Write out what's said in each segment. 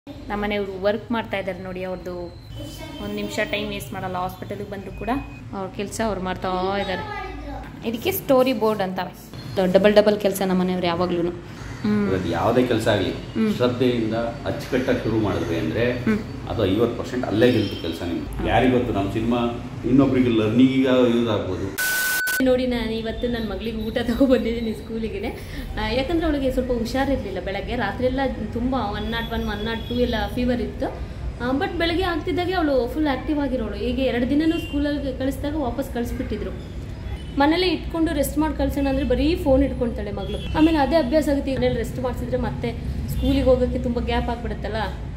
ನಮ್ಮನೆಯವರು work ಮಾಡ್ತಾ ಇದ್ದಾರೆ ನೋಡಿ ಅವ್ರದ್ದು ಒಂದು ನಿಮಿಷ ಟೈಮ್ ವೇಸ್ಟ್ ಮಾಡಲ್ಲ ಹಾಸ್ಪಿಟಲ್ಗೆ ಬಂದರೂ ಕೂಡ ಅವ್ರ ಕೆಲಸ ಅವ್ರು ಮಾಡ್ತಾ ಇದ್ದಾರೆ ಇದಕ್ಕೆ ಸ್ಟೋರಿ ಬೋರ್ಡ್ ಅಂತವೆ ಡಬಲ್ ಡಬಲ್ ಕೆಲಸ ನಮ್ಮನೆಯವ್ರು ಯಾವಾಗ್ಲೂ ಇವತ್ತು ಯಾವುದೇ ಕೆಲಸ ಆಗಲಿ ಶ್ರದ್ಧೆಯಿಂದ ಅಚ್ಚುಕಟ್ಟಾಗಿ ಶುರು ಮಾಡಿದ್ವಿ ಅಂದ್ರೆ ಅದು ಐವತ್ತು ಪರ್ಸೆಂಟ್ ಅಲ್ಲೇ ಗೆಲ್ತು ಕೆಲಸ ನಿಮ್ಗೆ ಯಾರಿಗೊತ್ತು ನಮ್ಮ ಸಿನಿಮಾ ಇನ್ನೊಬ್ರಿಗೆ ಲರ್ನಿಂಗಿಗೆ ಯೂಸ್ ಆಗ್ಬೋದು ನೋಡಿ ನಾನು ಇವತ್ತು ನನ್ನ ಮಗಳಿಗೆ ಊಟ ತಗೊಬಂದಿದ್ದೀನಿ ಸ್ಕೂಲಿಗೆ ಯಾಕಂದರೆ ಅವಳಿಗೆ ಸ್ವಲ್ಪ ಹುಷಾರಿರಲಿಲ್ಲ ಬೆಳಗ್ಗೆ ರಾತ್ರಿ ಎಲ್ಲ ತುಂಬ one not one one not two ಎಲ್ಲ ಫೀವರ್ ಇತ್ತು ಬಟ್ ಬೆಳಗ್ಗೆ ಆಗ್ತಿದ್ದಾಗೆ ಅವಳು ಫುಲ್ ಆ್ಯಕ್ಟಿವ್ ಆಗಿರೋಳು ಈಗ ಎರಡು ದಿನನೂ ಸ್ಕೂಲಲ್ಲಿ ಕಳಿಸಿದಾಗ ವಾಪಸ್ ಕಳಿಸ್ಬಿಟ್ಟಿದ್ರು ಮನೇಲೆ ಇಟ್ಕೊಂಡು ರೆಸ್ಟ್ ಮಾಡಿ ಕಳ್ಸೋಣ ಅಂದರೆ ಬರೀ ಫೋನ್ ಇಟ್ಕೊಳ್ತಾಳೆ ಮಗಳು ಆಮೇಲೆ ಅದೇ ಅಭ್ಯಾಸ ಆಗುತ್ತೆ ಮನೇಲಿ ರೆಸ್ಟ್ ಮಾಡಿಸಿದ್ರೆ ಮತ್ತೆ ಸ್ಕೂಲಿಗೆ ಹೋಗೋಕ್ಕೆ ತುಂಬ ಗ್ಯಾಪ್ ಆಗಿಬಿಡುತ್ತಲ್ಲ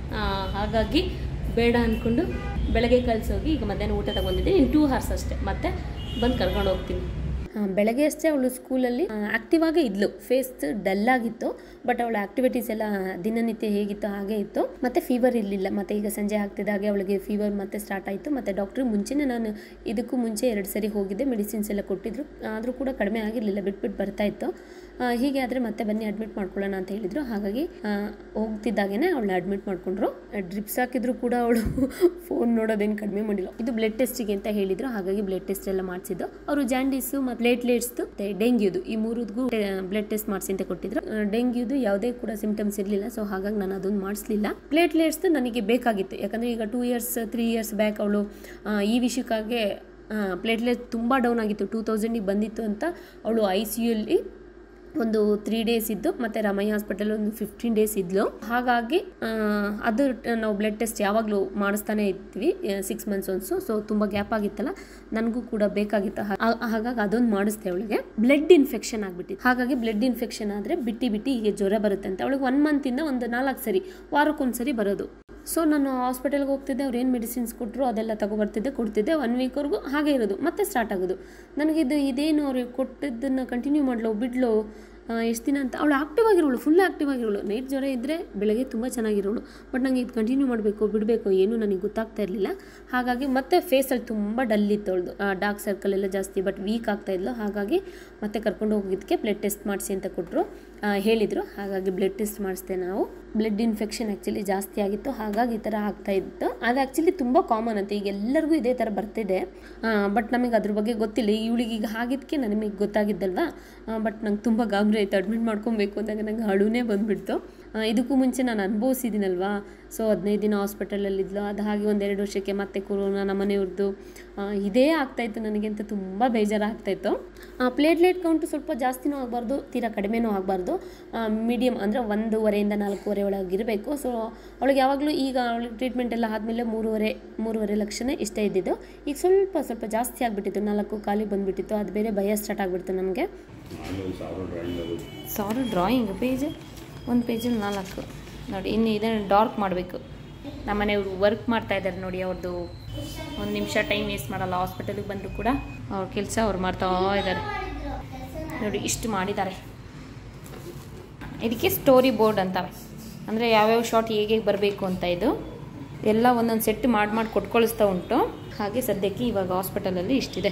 ಹಾಗಾಗಿ ಬೇಡ ಅಂದ್ಕೊಂಡು ಬೆಳಗ್ಗೆ ಕಳಿಸೋಗಿ ಈಗ ಮಧ್ಯಾಹ್ನ ಊಟ ತಗೊಂಡಿದ್ದೀನಿ ಇನ್ನು ಟೂ ಅವರ್ಸ್ ಅಷ್ಟೇ ಮತ್ತೆ ಬಂದು ಕರ್ಕೊಂಡು ಹೋಗ್ತೀನಿ ಬೆಳಗ್ಗೆ ಅಷ್ಟೇ ಅವಳು ಸ್ಕೂಲಲ್ಲಿ ಆ್ಯಕ್ಟಿವ್ ಆಗೇ ಇದ್ಲು ಫೇಸ್ ಡಲ್ ಆಗಿತ್ತು ಬಟ್ ಅವಳ ಆಕ್ಟಿವಿಟೀಸ್ ಎಲ್ಲ ದಿನನಿತ್ಯ ಹೇಗಿತ್ತು ಹಾಗೆ ಇತ್ತು ಮತ್ತೆ ಫೀವರ್ ಇರಲಿಲ್ಲ ಮತ್ತೆ ಈಗ ಸಂಜೆ ಆಗ್ತಿದ್ದಾಗೆ ಅವಳಿಗೆ ಫೀವರ್ ಮತ್ತೆ ಸ್ಟಾರ್ಟ್ ಆಯಿತು ಮತ್ತೆ ಡಾಕ್ಟ್ರಿಗೆ ಮುಂಚೆನೇ ನಾನು ಇದಕ್ಕೂ ಮುಂಚೆ ಎರಡು ಸರಿ ಹೋಗಿದ್ದೆ ಮೆಡಿಸಿನ್ಸ್ ಎಲ್ಲ ಕೊಟ್ಟಿದ್ರು ಆದರೂ ಕೂಡ ಕಡಿಮೆ ಆಗಿರಲಿಲ್ಲ ಬಿಟ್ಬಿಟ್ಟು ಬರ್ತಾ ಇತ್ತು ಆ, ಹೀಗೆ ಆದರೆ ಮತ್ತೆ ಬನ್ನಿ ಅಡ್ಮಿಟ್ ಮಾಡ್ಕೊಳ್ಳೋಣ ಅಂತ ಹೇಳಿದರು ಹಾಗಾಗಿ ಆ, ಹೋಗ್ತಿದ್ದಾಗೇನೆ ಅವಳನ್ನ ಅಡ್ಮಿಟ್ ಮಾಡ್ಕೊಂಡ್ರು ಡ್ರಿಪ್ಸ್ ಹಾಕಿದ್ರು ಕೂಡ ಅವಳು ಫೋನ್ ನೋಡೋದೇನು ಕಡಿಮೆ ಮಾಡಿಲ್ಲ ಇದು ಬ್ಲಡ್ ಟೆಸ್ಟಿಗೆ ಅಂತ ಹೇಳಿದ್ರು ಹಾಗಾಗಿ ಬ್ಲಡ್ ಟೆಸ್ಟ್ ಎಲ್ಲ ಮಾಡಿಸಿದ್ದು ಅವರು ಜಾಂಡೀಸು ಮತ್ತು ಪ್ಲೇಟ್ಲೆಟ್ಸ್ದು ಮತ್ತೆ ಡೆಂಗ್ಯೂದು ಈ ಮೂರದ್ಗೂ ಬ್ಲಡ್ ಟೆಸ್ಟ್ ಮಾಡಿಸಿ ಅಂತ ಕೊಟ್ಟಿದ್ರು ಆ, ಡೆಂಗ್ಯೂದು ಯಾವುದೇ ಕೂಡ ಸಿಂಪ್ಟಮ್ಸ್ ಇರಲಿಲ್ಲ ಸೊ ಹಾಗಾಗಿ ನಾನು ಅದನ್ನು ಮಾಡಿಸ್ಲಿಲ್ಲ ಪ್ಲೇಟ್ಲೆಟ್ಸ್ ನನಗೆ ಬೇಕಾಗಿತ್ತು ಯಾಕಂದರೆ ಈಗ two years three years back ಅವಳು ಈ ವಿಷಯಕ್ಕಾಗಿ ಪ್ಲೇಟ್ಲೆಟ್ ತುಂಬ ಡೌನ್ ಆಗಿತ್ತು ಟೂ ತೌಸಂಡಿಗೆ ಬಂದಿತ್ತು ಅಂತ ಅವಳು ಐ ಸಿ ಯುಲ್ಲಿ ಒಂದು ತ್ರೀ ಡೇಸ್ ಇದ್ದು ಮತ್ತು ರಮಯ್ಯ ಹಾಸ್ಪಿಟಲ್ ಒಂದು ಫಿಫ್ಟೀನ್ ಡೇಸ್ ಇದ್ಲು ಹಾಗಾಗಿ ಆ, ಅದು ಟ- ನಾವು ಬ್ಲಡ್ ಟೆಸ್ಟ್ ಯಾವಾಗಲೂ ಮಾಡಿಸ್ತಾನೆ ಇದ್ವಿ ಸಿಕ್ಸ್ ಮಂತ್ಸ್ ಒನ್ಸು ಸೊ ತುಂಬ ಗ್ಯಾಪ್ ಆಗಿತ್ತಲ್ಲ ನನಗೂ ಕೂಡ ಬೇಕಾಗಿತ್ತು ಹಾ- ಆ- ಹಾಗಾಗಿ ಅದೊಂದು ಮಾಡಿಸ್ದೆ ಅವಳಿಗೆ ಬ್ಲಡ್ ಇನ್ಫೆಕ್ಷನ್ ಆಗಿಬಿಟ್ಟಿತ್ತು ಹಾಗಾಗಿ ಬ್ಲಡ್ ಇನ್ಫೆಕ್ಷನ್ ಆದರೆ ಬಿಟ್ಟು ಬಿಟ್ಟು ಹೀಗೆ ಜ್ವರ ಬರುತ್ತೆ ಅಂತ ಅವಳಿಗೆ ಒನ್ ಮಂತಿಂದ ಒಂದು ನಾಲ್ಕು ಸರಿ ವಾರಕ್ಕೊಂದ್ಸರಿ ಬರೋದು ಸೊ ನಾನು ಹಾಸ್ಪಿಟಲ್ಗೆ ಹೋಗ್ತಿದ್ದೆ ಅವ್ರು ಏನು ಮೆಡಿಸಿನ್ಸ್ ಕೊಟ್ಟರು ಅದೆಲ್ಲ ತಗೊಬರ್ತಿದ್ದೆ ಕೊಡ್ತಿದ್ದೆ ಒನ್ ವೀಕ್ವರೆಗೂ ಹಾಗೆ ಇರೋದು ಮತ್ತೆ ಸ್ಟಾರ್ಟ್ ಆಗೋದು ನನಗಿದು ಇದೇನು ಅವ್ರಿಗೆ ಕೊಟ್ಟಿದ್ದನ್ನು ಕಂಟಿನ್ಯೂ ಮಾಡಲು ಬಿಡ್ಲು ಎಷ್ಟು ದಿನ ಅಂತ ಅವಳು ಆಕ್ಟಿವ್ ಆಗಿರೋಳು ಫುಲ್ ಆಕ್ಟಿವ್ ಆಗಿರೋಳು ನೈಟ್ ಜ್ವರ ಇದ್ದರೆ ಬೆಳಗ್ಗೆ ತುಂಬ ಚೆನ್ನಾಗಿರೋಳು ಬಟ್ ನನಗೆ ಇದು ಕಂಟಿನ್ಯೂ ಮಾಡಬೇಕು ಬಿಡಬೇಕು ಏನೂ ನನಗೆ ಗೊತ್ತಾಗ್ತಾ ಇರಲಿಲ್ಲ ಹಾಗಾಗಿ ಮತ್ತೆ ಫೇಸಲ್ಲಿ ತುಂಬ ಡಲ್ ಇತ್ತು ಅವಳದು ಡಾರ್ಕ್ ಸರ್ಕಲ್ ಎಲ್ಲ ಜಾಸ್ತಿ ಬಟ್ ವೀಕ್ ಆಗ್ತಾ ಇದ್ಲು ಹಾಗಾಗಿ ಮತ್ತೆ ಕರ್ಕೊಂಡು ಹೋಗಿದ್ದಕ್ಕೆ ಬ್ಲಡ್ ಟೆಸ್ಟ್ ಮಾಡಿಸಿ ಅಂತ ಕೊಟ್ಟರು ಹೇಳಿದರು ಹಾಗಾಗಿ ಬ್ಲಡ್ ಟೆಸ್ಟ್ ಮಾಡಿಸ್ದೆ ನಾವು ಬ್ಲಡ್ ಇನ್ಫೆಕ್ಷನ್ ಆ್ಯಕ್ಚುಲಿ ಜಾಸ್ತಿ ಆಗಿತ್ತು ಹಾಗಾಗಿ ಈ ಥರ ಆಗ್ತಾ ಇತ್ತು ಅದು ಆ್ಯಕ್ಚುಲಿ ತುಂಬ ಕಾಮನ್ ಅಂತ ಈಗ ಎಲ್ಲರಿಗೂ ಇದೇ ಥರ ಬರ್ತಿದೆ ಬಟ್ ನಮಗೆ ಅದ್ರ ಬಗ್ಗೆ ಗೊತ್ತಿಲ್ಲ ಇವಳಿಗೆ ಈಗ ಆಗಿದ್ದಕ್ಕೆ ನನಗೆ ಗೊತ್ತಾಗಿದ್ದಲ್ವಾ ಬಟ್ ನಂಗೆ ತುಂಬ ಗಾಬರಿ ಆಯಿತು ಅಡ್ಮಿಟ್ ಮಾಡ್ಕೊಬೇಕು ಅಂದಾಗ ನಂಗೆ ಅಳುನೇ ಬಂದುಬಿಡ್ತು ಇದಕ್ಕೂ ಮುಂಚೆ ನಾನು ಅನುಭವಿಸಿದ್ದೀನಲ್ವಾ ಸೊ ಹದಿನೈದು ದಿನ ಹಾಸ್ಪಿಟಲಲ್ಲಿದ್ಲು ಅದು ಹಾಗೆ ಒಂದೆರಡು ವರ್ಷಕ್ಕೆ ಮತ್ತೆ ಕೊರೋನಾ ನಮ್ಮನೆಯವ್ರದ್ದು ಇದೇ ಆಗ್ತಾಯಿತ್ತು ನನಗೆ ಅಂತ ತುಂಬ ಬೇಜಾರಾಗ್ತಾಯಿತ್ತು ಪ್ಲೇಟ್ಲೆಟ್ ಕೌಂಟು ಸ್ವಲ್ಪ ಜಾಸ್ತಿನೂ ಆಗಬಾರ್ದು ತೀರಾ ಕಡಿಮೆನೂ ಆಗಬಾರ್ದು ಮೀಡಿಯಮ್ ಅಂದರೆ ಒಂದೂವರೆಯಿಂದ ನಾಲ್ಕೂವರೆ ಒಳಗಿರಬೇಕು ಸೊ ಅವಳಿಗೆ ಯಾವಾಗಲೂ ಈಗ ಅವಳಿಗೆ ಟ್ರೀಟ್ಮೆಂಟ್ ಎಲ್ಲ ಆದಮೇಲೆ ಮೂರುವರೆ ಮೂರುವರೆ ಲಕ್ಷನೇ ಇಷ್ಟ ಇದ್ದಿದ್ದು ಈಗ ಸ್ವಲ್ಪ ಸ್ವಲ್ಪ ಜಾಸ್ತಿ ಆಗಿಬಿಟ್ಟಿತ್ತು ನಾಲ್ಕು ಖಾಲಿ ಬಂದುಬಿಟ್ಟಿತ್ತು ಅದು ಬೇರೆ ಭಯ ಸ್ಟಾರ್ಟ್ ಆಗಿಬಿಡ್ತು ನಮಗೆ ಸಾವಿರ ಡ್ರಾಯಿಂಗ್ ಆಗೋದು ಸಾವಿರ ಡ್ರಾಯಿಂಗ್ ಪೇಜ್ ಒಂದು ಪೇಜಲ್ಲಿ ನಾಲ್ಕು ನೋಡಿ ಇನ್ನು ಇದನ್ನು ಡಾರ್ಕ್ ಮಾಡಬೇಕು ನಮ್ಮನೆಯವರು ವರ್ಕ್ ಮಾಡ್ತಾ ಇದ್ದಾರೆ ನೋಡಿ ಅವ್ರದ್ದು ಒಂದು ನಿಮಿಷ ಟೈಮ್ ವೇಸ್ಟ್ ಮಾಡಲ್ಲ ಹಾಸ್ಪಿಟಲಿಗೆ ಬಂದರೂ ಕೂಡ ಅವ್ರ ಕೆಲಸ ಅವ್ರು ಮಾಡ್ತಾ ಇದ್ದಾರೆ ನೋಡಿ ಇಷ್ಟು ಮಾಡಿದ್ದಾರೆ ಇದಕ್ಕೆ ಸ್ಟೋರಿ ಬೋರ್ಡ್ ಅಂತವೆ ಅಂದರೆ ಯಾವ್ಯಾವ ಶಾರ್ಟ್ ಹೇಗೆ ಹೇಗೆ ಬರಬೇಕು ಅಂತ ಇದು ಎಲ್ಲ ಒಂದೊಂದು ಸೆಟ್ ಮಾಡಿ ಮಾಡಿ ಕೊಟ್ಕೊಳಿಸ್ತಾ ಉಂಟು ಹಾಗೆ ಸದ್ಯಕ್ಕೆ ಇವಾಗ ಹಾಸ್ಪಿಟಲಲ್ಲಿ ಇಷ್ಟಿದೆ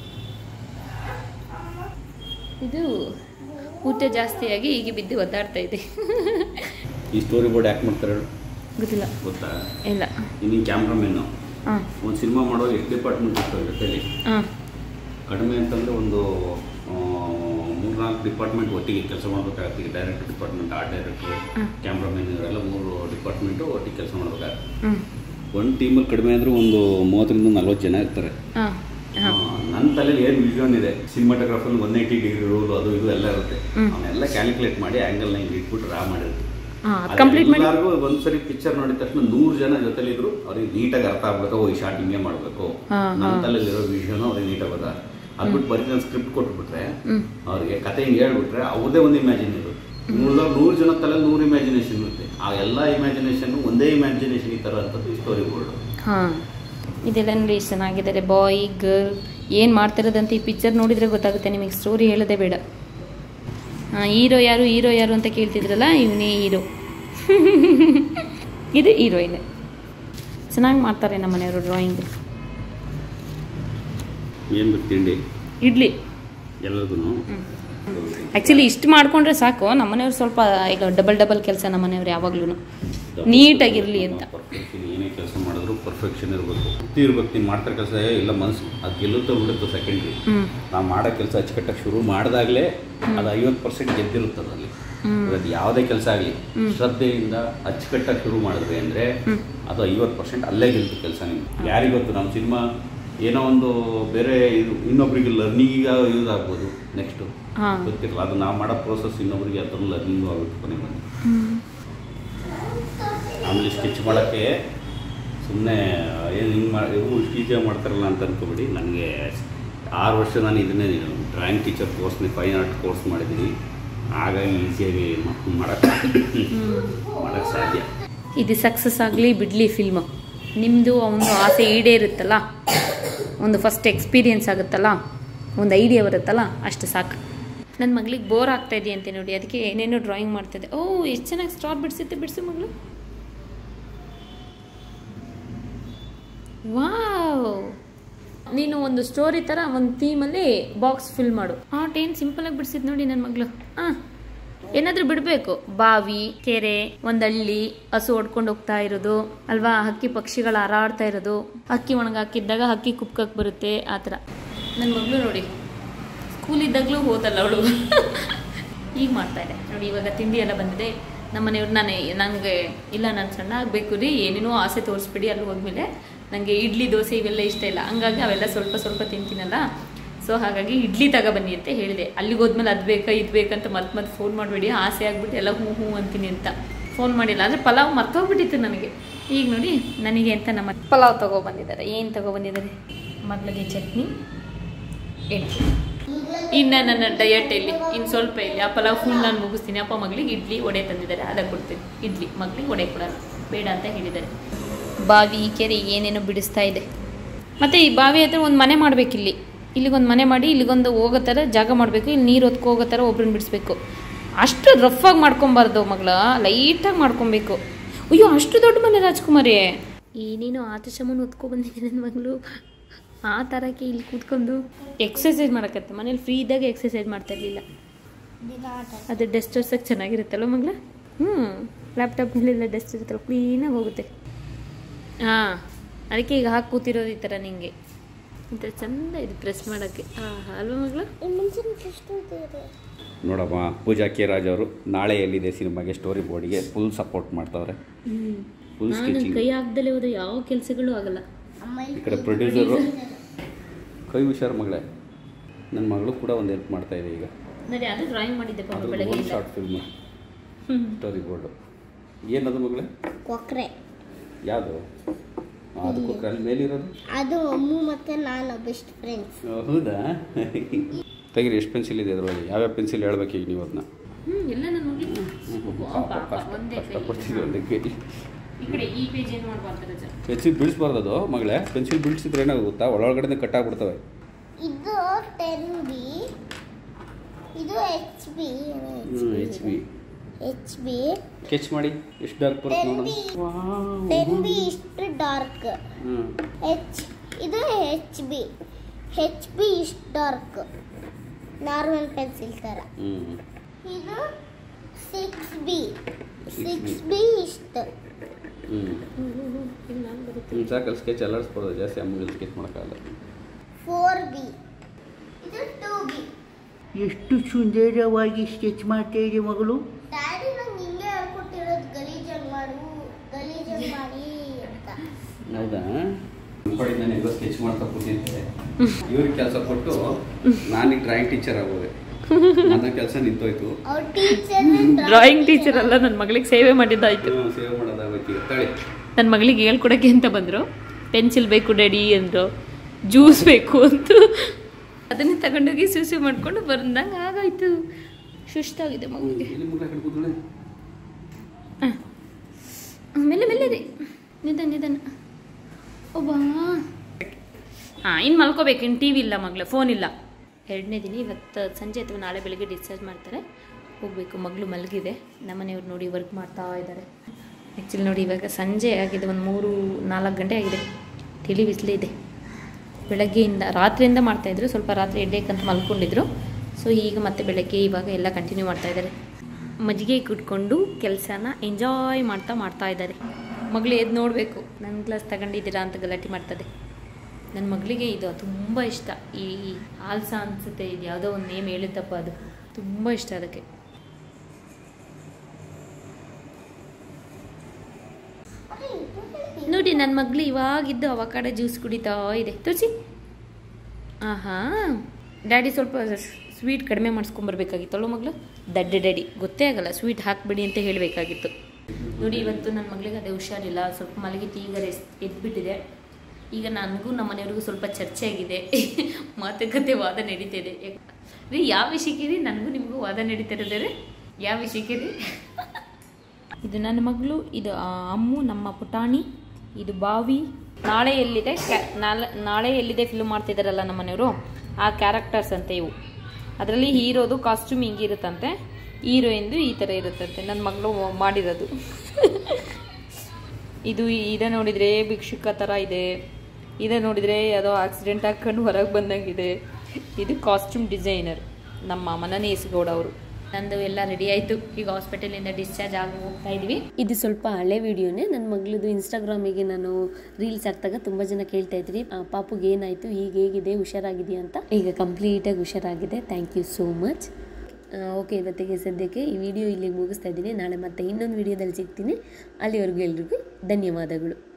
ಇದು ಊಟ ಜಾಸ್ತಿಯಾಗಿ ಹೀಗೆ ಬಿದ್ದು ಒದ್ದಾಡ್ತಾ ಇದೆ ಈ ಸ್ಟೋರಿ ಬೋರ್ಡ್ ಯಾಕೆ ಮಾಡ್ತಾರೆ ಹೇಳು? ಗೊತ್ತಿಲ್ಲ ಗೊತ್ತಾ ಇಲ್ಲ ಇನ್ನು ಕ್ಯಾಮ್ರಾಮೆನ್ನು ಹಾಂ ಒಂದು ಸಿನಿಮಾ ಮಾಡುವಾಗ ಎಷ್ಟು ಡಿಪಾರ್ಟ್ಮೆಂಟ್ ಇರ್ತವೆ ಜೊತೆಲಿ ಹಾಂ ಕಡಿಮೆ ಅಂತಂದರೆ ಒಂದು ಮೂರ್ನಾಲ್ಕು ಡಿಪಾರ್ಟ್ಮೆಂಟ್ ಒಟ್ಟಿಗೆ ಕೆಲಸ ಮಾಡಬೇಕಾಗುತ್ತೆ ಈಗ director department art director cameraman ಇವರೆಲ್ಲ ಮೂರು ಡಿಪಾರ್ಟ್ಮೆಂಟು ಒಟ್ಟಿಗೆ ಕೆಲಸ ಮಾಡಬೇಕಾಗುತ್ತೆ ಹ್ಞೂ ಒಂದು ಟೀಮಲ್ಲಿ ಕಡಿಮೆ ಅಂದರೆ ಒಂದು ಮೂವತ್ತರಿಂದ ನಲ್ವತ್ತು ಜನ ಇರ್ತಾರೆ ಹಾಂ ಹಾಂ ನನ್ನ ತಲೆಯಲ್ಲಿ ಏನು ವಿಷನ್ ಇದೆ ಸಿನಿಮಾಟೋಗ್ರಾಫಲ್ಲಿ ಒನ್ ಏಯ್ಟಿ ಡಿಗ್ರಿ ರೂಲ್ ಅದು ಇದು ಎಲ್ಲ ಇರುತ್ತೆ ಅವನ್ನೆಲ್ಲ ಕ್ಯಾಲ್ಕುಲೇಟ್ ಮಾಡಿ ಆ್ಯಂಗಲ್ನ ಹಿಂಗೆ ಇಟ್ಬಿಟ್ಟು ರಾ ಮಾಡಿರ್ತೀವಿ ಹಾಂ ಕಂಪ್ಲೀಟ್ ಮಾಡಿ ಎಲ್ಲರಿಗೂ ಒಂದ್ಸರಿ ಪಿಕ್ಚರ್ ನೋಡಿದ ತಕ್ಷಣ ನೂರು ಜನ ಜೊತೆಲಿದ್ರು ಅವ್ರಿಗೆ ನೀಟಾಗಿ ಅರ್ಥ ಆಗ್ಬೇಕು ಓ ಈ ಶಾರ್ಟ್ ಹಿಂಗೆ ಮಾಡಬೇಕು ನನ್ನ ತಲೆಯಲ್ಲಿರೋ ವಿಷನ್ ಅವ್ರಿಗೆ ನೀಟಾಗಿ ಗೊತ್ತಾ ಅದ್ಬಿಟ್ಟು ಬರೀ ನಾನು ಸ್ಕ್ರಿಪ್ಟ್ ಕೊಟ್ಬಿಟ್ರೆ ಅವ್ರಿಗೆ ಕತೆ ಹಿಂಗೆ ಹೇಳ್ಬಿಟ್ರೆ ಅವ್ರದೇ ಒಂದು ಇಮ್ಯಾಜಿನ್ ಇರುತ್ತೆ ಉಳಿದವ್ರು ನೂರು ಜನ ತಲೆ ನೂರು ಇಮ್ಯಾಜಿನೇಷನ್ ಇರುತ್ತೆ ಆ ಎಲ್ಲ ಇಮ್ಯಾಜಿನೇಷನ್ ಒಂದೇ ಇಮ್ಯಾಜಿನೇಷನ್ ಈ ಥರ ಅಂತದ್ದು ಈ ಸ್ಟೋರಿ ಬೋರ್ಡ್ ಹಾಂ ಇದೆಲ್ಲ ನೋಡಿ ಎಷ್ಟು ಚೆನ್ನಾಗಿದ್ದಾರೆ ಬಾಯ್ ಗರ್ಲ್ ಏನು ಮಾಡ್ತಿರೋದಂತ ಈ ಪಿಕ್ಚರ್ ನೋಡಿದರೆ ಗೊತ್ತಾಗುತ್ತೆ ನಿಮಗೆ ಸ್ಟೋರಿ ಹೇಳೋದೇ ಬೇಡ ಹಾಂ ಹೀರೋ ಯಾರು ಹೀರೋ ಯಾರು ಅಂತ ಕೇಳ್ತಿದ್ರಲ್ಲ ಇವನೇ ಹೀರೋ ಇದು ಹೀರೋಯಿನ್ ಚೆನ್ನಾಗಿ ಮಾಡ್ತಾರೆ ನಮ್ಮ ಮನೆಯವರು ಡ್ರಾಯಿಂಗ್ ಏನು ಬೇಕು ತಿಂಡಿ ಇಡ್ಲಿ ಎಲ್ಲರಿಗೂ ಆ್ಯಕ್ಚುಲಿ ಇಷ್ಟು ಮಾಡ್ಕೊಂಡ್ರೆ ಸಾಕು ನಮ್ಮನೆಯವ್ರು ಸ್ವಲ್ಪ ಈಗ ಡಬಲ್ ಡಬಲ್ ಕೆಲಸ ನಮ್ಮನೆಯವ್ರು ಯಾವಾಗ್ಲೂ ನೀಟಾಗಿರಲಿ ಅಂತ ಪರ್ಫೆಕ್ಷನ್ ಏನೇ ಕೆಲಸ ಮಾಡಿದ್ರು ಪರ್ಫೆಕ್ಷನ್ ಇರಬೇಕು ಬುದ್ಧಿ ಇರ್ಬೇಕು ನೀನು ಮಾಡ್ತಿರೋ ಕೆಲಸ ಇಲ್ಲ ಮನಸ್ಸು ಅದು ಗೆಲ್ಲುತ್ತೋ ಬಿಡುತ್ತೋ ಸೆಕೆಂಡ್ರಿ ಹ್ಮ್ ನಾವು ಮಾಡೋ ಕೆಲಸ ಅಚ್ಚುಕಟ್ಟಾಗಿ ಶುರು ಮಾಡಿದಾಗಲೇ ಅದು ಐವತ್ತು ಪರ್ಸೆಂಟ್ ಗೆದ್ದಿರುತ್ತೆ ಅದರಲ್ಲಿ ಅದು ಯಾವುದೇ ಕೆಲಸ ಆಗಲಿ ಶ್ರದ್ಧೆಯಿಂದ ಅಚ್ಚುಕಟ್ಟಾಗಿ ಶುರು ಮಾಡಿದ್ವಿ ಅಂದರೆ ಅದು ಐವತ್ತು ಪರ್ಸೆಂಟ್ ಅಲ್ಲೇ ಗೆಲ್ತು ಕೆಲಸ ನಿಮ್ಗೆ ಯಾರಿಗೊತ್ತು ನಮ್ಮ ಸಿನಿಮಾ ಏನೋ ಒಂದು ಬೇರೆ ಇದು ಇನ್ನೊಬ್ರಿಗೆ ಲರ್ನಿಂಗಿಗೆ ಯೂಸ್ ಆಗ್ಬೋದು ನೆಕ್ಸ್ಟು ಹಾಂ ಗೊತ್ತಿರಲ್ಲ ಅದು ನಾವು ಮಾಡೋ ಪ್ರೋಸೆಸ್ ಇನ್ನೊಬ್ರಿಗೆ ಅದರ ಲರ್ನಿಂಗು ಆಗುತ್ತೆ ಕೊನೆಗೆ ಬಂದು ಆಮೇಲೆ ಸ್ಕೆಚ್ ಮಾಡೋಕ್ಕೆ ಸುಮ್ಮನೆ ಏನು ಹಿಂಗೆ ಮಾಡಿ ಇವು ಇಷ್ಟು ಈಸಿಯಾಗಿ ಮಾಡ್ತಾರಲ್ಲ ಅಂತ ಅನ್ಕೋಬೇಡಿ ನನಗೆ ಆರು ವರ್ಷ ನಾನು ಇದನ್ನೇ ಡ್ರಾಯಿಂಗ್ ಟೀಚರ್ ಕೋರ್ಸ್ನ ಫೈನ್ ಆರ್ಟ್ ಕೋರ್ಸ್ ಮಾಡಿದ್ದೀನಿ ಹಾಗಾಗಿ ಈಸಿಯಾಗಿ ಮಾಡೋಕ್ಕೆ ಮಾಡೋಕ್ಕೆ ಸಾಧ್ಯ ಇದು ಸಕ್ಸಸ್ ಆಗಲಿ ಬಿಡಲಿ ಫಿಲ್ಮು ನಿಮ್ಮದು ಒಂದು ಆಸೆ ಈಡೇರುತ್ತಲ್ಲ ಒಂದು ಫಸ್ಟ್ ಎಕ್ಸ್ಪೀರಿಯನ್ಸ್ ಆಗುತ್ತಲ್ಲ ಒಂದು ಐಡಿಯಾ ಬರುತ್ತಲ್ಲ ಅಷ್ಟು ಸಾಕು ನನ್ನ ಮಗಳಿಗೆ ಬೋರ್ ಆಗ್ತಾ ಇದೆಯಂತೆ ನೋಡಿ ಅದಕ್ಕೆ ಏನೇನೋ ಡ್ರಾಯಿಂಗ್ ಮಾಡ್ತಿದ್ದೆ ಓ ಎಷ್ಟು ಚೆನ್ನಾಗಿ ಸ್ಟಾರ್ ಬಿಡಿಸುತ್ತೆ ಬಿಡಿಸು ಮಗಳು ವಾವ್ ನೀನು ಒಂದು ಸ್ಟೋರಿ ಥರ ಒಂದು ಥೀಮಲ್ಲಿ ಬಾಕ್ಸ್ ಫಿಲ್ ಮಾಡು ಆಟ್ ಏನು ಸಿಂಪಲಾಗಿ ಬಿಡಿಸಿದ್ ನೋಡಿ ನನ್ನ ಮಗಳು ಹಾಂ ಏನಾದ್ರೂ ಬಿಡಬೇಕು ಬಾವಿ ಕೆರೆ ಒಂದಳ್ಳಿ ಹಸು ಹೊಡ್ಕೊಂಡು ಹೋಗ್ತಾ ಇರೋದು ಅಲ್ವಾ ಹಕ್ಕಿ ಪಕ್ಷಿಗಳು ಹಾರಾಡ್ತಾ ಇರೋದು ಹಕ್ಕಿ ಒಣಗಾಕಿದ್ದಾಗ ಹಕ್ಕಿ ಕುಪ್ಕಕ್ಕೆ ಬರುತ್ತೆ ಆ ಥರ ನನ್ನ ಮಗಳು ನೋಡಿ ಸ್ಕೂಲ್ ಇದ್ದಾಗಲೂ ಹೋದಲ್ಲ ಅವಳು ಈಗ ಮಾಡ್ತಾ ಇದೆ ನೋಡಿ ಇವಾಗ ತಿಂಡಿ ಎಲ್ಲ ಬಂದಿದೆ ನಮ್ಮ ಮನೆಯವ್ರು ನಾನು ನನಗೆ ಇಲ್ಲ ನಾನು ಸಣ್ಣ ಆಗಬೇಕು ರೀ ಏನೇನೋ ಆಸೆ ತೋರಿಸ್ಬಿಡಿ ಅಲ್ಲಿ ಹೋದ್ಮೇಲೆ ನನಗೆ ಇಡ್ಲಿ ದೋಸೆ ಇವೆಲ್ಲ ಇಷ್ಟ ಇಲ್ಲ ಹಂಗಾಗಿ ಅವೆಲ್ಲ ಸ್ವಲ್ಪ ಸ್ವಲ್ಪ ತಿಂತೀನಲ್ಲ ಸೊ ಹಾಗಾಗಿ ಇಡ್ಲಿ ತಗೊಬನ್ನಿ ಅಂತ ಹೇಳಿದೆ ಅಲ್ಲಿಗೆ ಹೋದ್ಮೇಲೆ ಅದು ಬೇಕಾ ಇದು ಬೇಕಂತ ಮತ್ತೆ ಮತ್ತೆ ಫೋನ್ ಮಾಡಬೇಡಿ ಆಸೆ ಆಗ್ಬಿಟ್ಟು ಎಲ್ಲ ಹ್ಞೂ ಹ್ಞೂ ಅಂತೀನಿ ಅಂತ ಫೋನ್ ಮಾಡಿಲ್ಲ ಅಂದರೆ ಪಲಾವ್ ಮರ್ತೋಗ್ಬಿಟ್ಟಿತ್ತು ನನಗೆ ಈಗ ನೋಡಿ ನನಗೆ ಅಂತ ನಮ್ಮ ಪಲಾವ್ ತಗೊಬಂದಿದ್ದಾರೆ ಏನು ತಗೊಬಂದಿದ್ದಾರೆ ಮಗಳಿಗೆ ಚಟ್ನಿ ಎಣ್ಣೆ ಇನ್ನು ನನ್ನ ಡಯಟ್ ಇಲ್ಲಿ ಇನ್ನು ಸ್ವಲ್ಪ ಇಲ್ಲಿ ಆ ಪಲಾವ್ ಫುಲ್ ನಾನು ಮುಗಿಸ್ತೀನಿ ಅಪ್ಪ ಮಗಳಿಗೆ ಇಡ್ಲಿ ವಡೆ ತಂದಿದ್ದಾರೆ ಅದಕ್ಕೆ ಕೊಡ್ತೀನಿ ಇಡ್ಲಿ ಮಗಳಿಗೆ ವಡೆ ಕೊಡೋಣ ಬೇಡ ಅಂತ ಹೇಳಿದ್ದಾರೆ ಬಾವಿ ಕೆರೆ ಏನೇನೋ ಬಿಡಿಸ್ತಾ ಇದೆ ಮತ್ತು ಈ ಬಾವಿ ಹತ್ರ ಒಂದು ಮನೆ ಮಾಡಬೇಕಿಲ್ಲಿ ಇಲ್ಲಿಗೊಂದು ಮನೆ ಮಾಡಿ ಇಲ್ಲಿಗೊಂದು ಹೋಗೋ ಥರ ಜಾಗ ಮಾಡಬೇಕು ಇಲ್ಲಿ ನೀರು ಹೊತ್ಕೊ ಹೋಗೋ ಥರ ಒಬ್ರನ್ನ ಬಿಡಿಸ್ಬೇಕು ಅಷ್ಟು ರಫಾಗಿ ಮಾಡ್ಕೊಬಾರ್ದು ಮಗಳ ಲೈಟಾಗಿ ಮಾಡ್ಕೊಬೇಕು ಅಯ್ಯೋ ಅಷ್ಟು ದೊಡ್ಡ ಮನೆ ರಾಜ್ಕುಮಾರಿ ಏನೇನೋ ಆತಶಮನ ಹೊತ್ಕೊ ಬಂದಿದೆ ನನ್ನ ಮಗಳು ಆ ಥರಕ್ಕೆ ಇಲ್ಲಿ ಕೂತ್ಕೊಂಡು ಎಕ್ಸಸೈಸ್ ಮಾಡಕತ್ತೆ ಮನೇಲಿ ಫ್ರೀ ಇದ್ದಾಗ ಎಕ್ಸಸೈಸ್ ಮಾಡ್ತಾ ಇರಲಿಲ್ಲ ಅದು ಡೆಸ್ಟ್ ಒರ್ಸಕ್ಕೆ ಚೆನ್ನಾಗಿರುತ್ತಲ್ಲ ಮಗಳ ಹ್ಞೂ ಲ್ಯಾಪ್ಟಾಪ್ನಲ್ಲೆಲ್ಲ ಡೆಸ್ಟ್ ಇರುತ್ತಲ್ಲ ಕ್ಲೀನಾಗಿ ಹೋಗುತ್ತೆ ಹಾಂ ಅದಕ್ಕೆ ಈಗ ಹಾಕಿ ಕೂತಿರೋದು ಈ ಥರ ನಿಂಗೆ ಒಂಥರ ಚಂದ ಇದು ಪ್ರೆಸ್ ಮಾಡೋಕ್ಕೆ ಹಾಂ ಅಲ್ವಾ ಮಗಳ ನೋಡಮ್ಮ ಪೂಜಾ ಕೆ ರಾಜ್ ಅವರು ನಾಳೆ ಎಲ್ಲಿದೆ ಸಿನಿಮಾಗೆ ಸ್ಟೋರಿ ಬೋರ್ಡಿಗೆ ಫುಲ್ ಸಪೋರ್ಟ್ ಮಾಡ್ತಾವ್ರೆ ಫುಲ್ ನಾನು ಸ್ಕೆಚಿಂಗ್ ಕೈ ಹಾಕ್ದಲೇ ಹೋದ್ರೆ ಯಾವ ಕೆಲಸಗಳು ಆಗಲ್ಲ ಈ ಕಡೆ ಪ್ರೊಡ್ಯೂಸರು ಕೈ ಹುಷಾರು ಮಗಳೇ ನನ್ನ ಮಗಳು ಕೂಡ ಒಂದು ಹೆಲ್ಪ್ ಮಾಡ್ತಾ ಇದೆ ಈಗ ನಾನು ಅದು ಡ್ರಾಯಿಂಗ್ ಮಾಡಿದ್ದೆ ಪಾಪ ಅದ್ರ ಬೆಳಗ್ಗೆ ಒಂದು ಶಾರ್ಟ್ ಫಿಲ್ಮ್ ಸ್ಟೋರಿ ಬೋರ್ಡು ಏನದು ಮಗಳೇ ಕೊಕ್ರೆ ಯಾವುದು ಅದಕ್ಕೂ ಅಲ್ಲಿ ಮೇಲಿರೋದು ಅದು ಅಮ್ಮು ಮತ್ತೆ ನಾನು ಬೆಸ್ಟ್ ಫ್ರೆಂಡ್ಸ್ ಹೌದಾ ತೆಗಿರಿ ಎಷ್ಟು ಪೆನ್ಸಿಲ್ ಇದೆ ಅದರೊಳಗೆ ಯಾವ್ಯಾವ ಪೆನ್ಸಿಲ್ ಹೇಳ್ಬೇಕು ಈಗ ನೀವು ಅದನ್ನ ಹ್ಞೂ ಎಲ್ಲ ನಾನು ಹೋಗಿದ್ದೆ ಪಾಪ ಕಷ್ಟ ಒಂದೇ ಕಷ್ಟಪಡ್ತಿದ್ವಿ ಒಂದು ಕೈ ಈ ಕಡೆ ಈ ಪೇಜ್ ಏನು ಮಾಡ್ಬಾರ್ದು ರಜಾ ಪೆನ್ಸಿಲ್ ಬಿಡಿಸ್ಬಾರ್ದು ಅದು ಮಗಳೇ ಪೆನ್ಸಿಲ್ ಬಿಡಿಸಿದ್ರೆ ಏನಾಗುತ್ತೆ ಗೊತ್ತಾ ಒಳಗಡೆ ಕಟ್ಟಾಗ್ಬಿಡ್ತವೆ ಇದು ಟೆನ್ ಬಿ ಇದು H B H B H B sketch ಮಾಡಿ ಎಷ್ಟು ಡಾರ್ಕ್ ಬರುತ್ತೆ ಟೆನ್ ನೋಡೋಣ ಬಿ ಟೆನ್ ಬಿ ಇಷ್ಟು ಡಾರ್ಕ್ ಹ್ಞೂ ಹೆಚ್ ಇದು ಹೆಚ್ ಬಿ ಹೆಚ್ ಬಿ ಇಷ್ಟು ಡಾರ್ಕ್ ನಾರ್ಮಲ್ ಪೆನ್ಸಿಲ್ ಥರ ಹ್ಞೂ ಇದು ಸಿಕ್ಸ್ ಬಿ ಸಿಕ್ಸ್ ಬಿ ಇಷ್ಟು ಹ್ಞೂ ಹ್ಞೂ ಸಾಕಲ್ಲಿ ಸ್ಕೆಚ್ ಅಲ್ಲಾಡಿಸ್ಬೋದು ಜಾಸ್ತಿ ಅಮ್ಮಲ್ಲಿ ಸ್ಕೆಚ್ ಮಾಡೋಕ್ಕಾಗಲ್ಲ ಫೋರ್ ಬಿ ಇದು ಟೂ ಬಿ ಎಷ್ಟು ಸುಂದರವಾಗಿ ಸ್ಕೆಚ್ ಮಾಡ್ತಾ ಇದೆ ಮಗಳು ಡ್ಯಾಡಿ ನಂಗೆ ಹಿಂಗೆ ಹೇಳ್ಕೊಟ್ಟಿರೋದು ಗಲೀಜಾಗಿ ಮಾಡು ಗಲೀಜಾಗಿ ಮಾಡಿ ಅಂತ ಹೌದಾ ಕಡೆ ನಾನು ಹೆಂಗೋ ಸ್ಕೆಚ್ ಮಾಡ್ತಾ ಕೂತಿದ್ದೆ ಇವ್ರಿಗೆ ಕೆಲಸ ಕೊಟ್ಟು ನಾನೀಗ ಡ್ರಾಯಿಂಗ್ ಟೀಚರ್ ಆಗೋದೆ ನನ್ನ ಕೆಲಸ ನಿಂತೋಯ್ತು ಅವ್ರ ಟೀಚರ್ ಡ್ರಾಯಿಂಗ್ ಟೀಚರ್ ಅಲ್ಲ ನನ್ನ ಮಗಳಿಗೆ ಸೇವೆ ಮಾಡಿದ್ದಾಯ್ತು ಸೇವ್ ಮಾಡೋದಾಗಬೇಕು ಈಗ ತಳಿ ನನ್ನ ಮಗಳಿಗೆ ಹೇಳ್ಕೊಡಕ್ಕೆ ಅಂತ ಬಂದರು ಪೆನ್ಸಿಲ್ ಬೇಕು ಡ್ಯಾಡಿ ಅಂದರು ಜ್ಯೂಸ್ ಬೇಕು ಅಂತ ಅದನ್ನೇ ತಗೊಂಡೋಗಿ ಸೂಸು ಮಾಡ್ಕೊಂಡು ಬಂದಂಗೆ ಆಗಾಯ್ತು ಸುಸ್ತಾಗಿದೆ ಮಗುಗೆ ಇಲ್ಲಿ ಮುಗ್ಲ ಕಡೆ ಕೂತ್ಕೊಳ್ಳಿ ಮೆಲ್ಲ ಮೆಲ್ಲ ರೀ ನಿಧಾನ ನಿಧಾನ ಒಬ್ಬಾ ಹಾಂ ಇನ್ನು ಮಲ್ಕೋಬೇಕು ಇನ್ನು ಟಿ ವಿ ಇಲ್ಲ ಮಗಳ ಫೋನ್ ಇಲ್ಲ ಎರಡನೇ ದಿನ ಇವತ್ತು ಸಂಜೆ ಅಥವಾ ನಾಳೆ ಬೆಳಿಗ್ಗೆ ಡಿಸ್ಚಾರ್ಜ್ ಮಾಡ್ತಾರೆ ಹೋಗಬೇಕು ಮಗಳು ಮಲಗಿದೆ ನಮ್ಮನೆಯವ್ರು ನೋಡಿ ವರ್ಕ್ ಮಾಡ್ತಾ ಇದ್ದಾರೆ ಆ್ಯಕ್ಚುಲಿ ನೋಡಿ ಇವಾಗ ಸಂಜೆ ಆಗಿದೆ ಒಂದು ಮೂರು ನಾಲ್ಕು ಗಂಟೆ ಆಗಿದೆ ತಿಳಿ ಬಿಸಿಲಿದೆ ಬೆಳಗ್ಗೆಯಿಂದ ರಾತ್ರಿಯಿಂದ ಮಾಡ್ತಾಯಿದ್ರು ಸ್ವಲ್ಪ ರಾತ್ರಿ ಎಡ್ಡೇಕಂತ ಮಲ್ಕೊಂಡಿದ್ರು ಸೊ ಈಗ ಮತ್ತೆ ಬೆಳಗ್ಗೆ ಇವಾಗ ಎಲ್ಲ ಕಂಟಿನ್ಯೂ ಮಾಡ್ತಾ ಇದ್ದಾರೆ ಮಜ್ಜಿಗೆ ಕುಟ್ಕೊಂಡು ಕೆಲಸನ ಎಂಜಾಯ್ ಮಾಡ್ತಾ ಮಾಡ್ತಾ ಇದ್ದಾರೆ ಮಗಳು ಎದ್ದು ನೋಡಬೇಕು ನನ್ನ ಗ್ಲಾಸ್ ತಗೊಂಡಿದ್ದೀರಾ ಅಂತ ಗಲಾಟೆ ಮಾಡ್ತದೆ ನನ್ನ ಮಗಳಿಗೆ ಇದು ತುಂಬ ಇಷ್ಟ ಈ ಆಲ್ಸ ಅನಿಸುತ್ತೆ ಇದು ಯಾವುದೋ ಒಂದು ನೇಮ್ ಹೇಳುತ್ತಪ್ಪ ಅದು ತುಂಬ ಇಷ್ಟ ಅದಕ್ಕೆ ನೋಡಿ ನನ್ನ ಮಗಳು ಇವಾಗಿದ್ದು ಅವಕಾಡ ಜ್ಯೂಸ್ ಕುಡಿತಾ ಇದೆ ತೋರಿಸಿ ಆಹಾ ಡ್ಯಾಡಿ ಸ್ವಲ್ಪ ಸ್ವೀಟ್ ಕಡಿಮೆ ಮಾಡಿಸ್ಕೊಂಬರ್ಬೇಕಾಗಿತ್ತಲ್ಲ ಮಗಳು ದಡ್ಡೆ ಡ್ಯಾಡಿ ಗೊತ್ತೇ ಆಗಲ್ಲ ಸ್ವೀಟ್ ಹಾಕ್ಬಿಡಿ ಅಂತ ಹೇಳಬೇಕಾಗಿತ್ತು ನೋಡಿ ಇವತ್ತು ನನ್ನ ಮಗಳಿಗೆ ಅದೇ ಹುಷಾರಿಲ್ಲ ಸ್ವಲ್ಪ ಮಲಗಿತ್ತು ಈಗ ರೆಸ್ ಎದ್ಬಿಟ್ಟಿದೆ ಈಗ ನನಗೂ ನಮ್ಮ ಮನೆಯವ್ರಿಗೂ ಸ್ವಲ್ಪ ಚರ್ಚೆ ಆಗಿದೆ ಮಾತುಕತೆ ವಾದ ನಡೀತಿದೆ ರೀ ಯಾವ ವಿಷಯಕ್ಕೆ ರೀ ನನಗೂ ನಿಮಗೂ ವಾದ ನಡೀತಿರೋದೇ ರೀ ಯಾವ ವಿಷಯಕ್ಕೆ ರೀ ಇದು ನನ್ನ ಮಗಳು ಇದು ಆ, ಅಮ್ಮು ನಮ್ಮ ಪುಟಾಣಿ ಇದು ಬಾವಿ ನಾಳೆ ಎಲ್ಲಿದೆ ಕ್ಯಾ- ನಾಳೆ ನಾಳೆ ಎಲ್ಲಿದೆ ಫಿಲ್ಮ್ ಮಾಡ್ತಿದ್ದಾರಲ್ಲ ನಮ್ಮ ಮನೆಯವರು ಆ ಕ್ಯಾರೆಕ್ಟರ್ಸ್ ಅಂತೆ ಇವು ಅದರಲ್ಲಿ ಹೀರೋದು ಕಾಸ್ಟ್ಯೂಮ್ ಹಿಂಗಿರುತ್ತಂತೆ ಹೀರೋಯಿಂದು ಈ ಥರ ಇರುತ್ತಂತೆ ನನ್ನ ಮಗಳು ಮಾಡಿರೋದು ಇದು ಇದೆ ನೋಡಿದರೆ ಭಿಕ್ಷುಕ ಥರ ಇದೆ ಇದೆ ನೋಡಿದರೆ ಯಾವುದೋ ಆಕ್ಸಿಡೆಂಟ್ ಹಾಕೊಂಡು ಹೊರಗೆ ಬಂದಂಗಿದೆ ಇದು ಕಾಸ್ಟ್ಯೂಮ್ ಡಿಸೈನರ್ ನಮ್ಮ ಮನನೇಸ್ ಗೌಡ ಅವರು ನಂದು ಎಲ್ಲ ರೆಡಿ ಆಯಿತು ಈಗ ಹಾಸ್ಪಿಟಲಿಂದ ಡಿಸ್ಚಾರ್ಜ್ ಆಗಿ ಹೋಗ್ತಾ ಇದೀವಿ ಇದು ಸ್ವಲ್ಪ ಹಳೆ ವಿಡಿಯೋನೇ ನನ್ನ ಮಗಳದು ಇನ್ಸ್ಟಾಗ್ರಾಮಿಗೆ ನಾನು ರೀಲ್ಸ್ ಹಾಕ್ದಾಗ ತುಂಬ ಜನ ಕೇಳ್ತಾ ಇದ್ರಿ ಆ, ಪಾಪುಗೆ ಏನಾಯಿತು ಹೀಗೆ ಹೇಗಿದೆ ಹುಷಾರಾಗಿದೆಯಾ ಅಂತ ಈಗ ಕಂಪ್ಲೀಟಾಗಿ ಹುಷಾರಾಗಿದೆ thank you so much okay ಇವತ್ತಿಗೆ ಸದ್ಯಕ್ಕೆ ಈ ವಿಡಿಯೋ ಇಲ್ಲಿಗೆ ಮುಗಿಸ್ತಾ ಇದ್ದೀನಿ ನಾಳೆ ಮತ್ತೆ ಇನ್ನೊಂದು ವಿಡಿಯೋದಲ್ಲಿ ಸಿಗ್ತೀನಿ ಅಲ್ಲಿವರೆಗೂ ಎಲ್ರಿಗೂ ಧನ್ಯವಾದಗಳು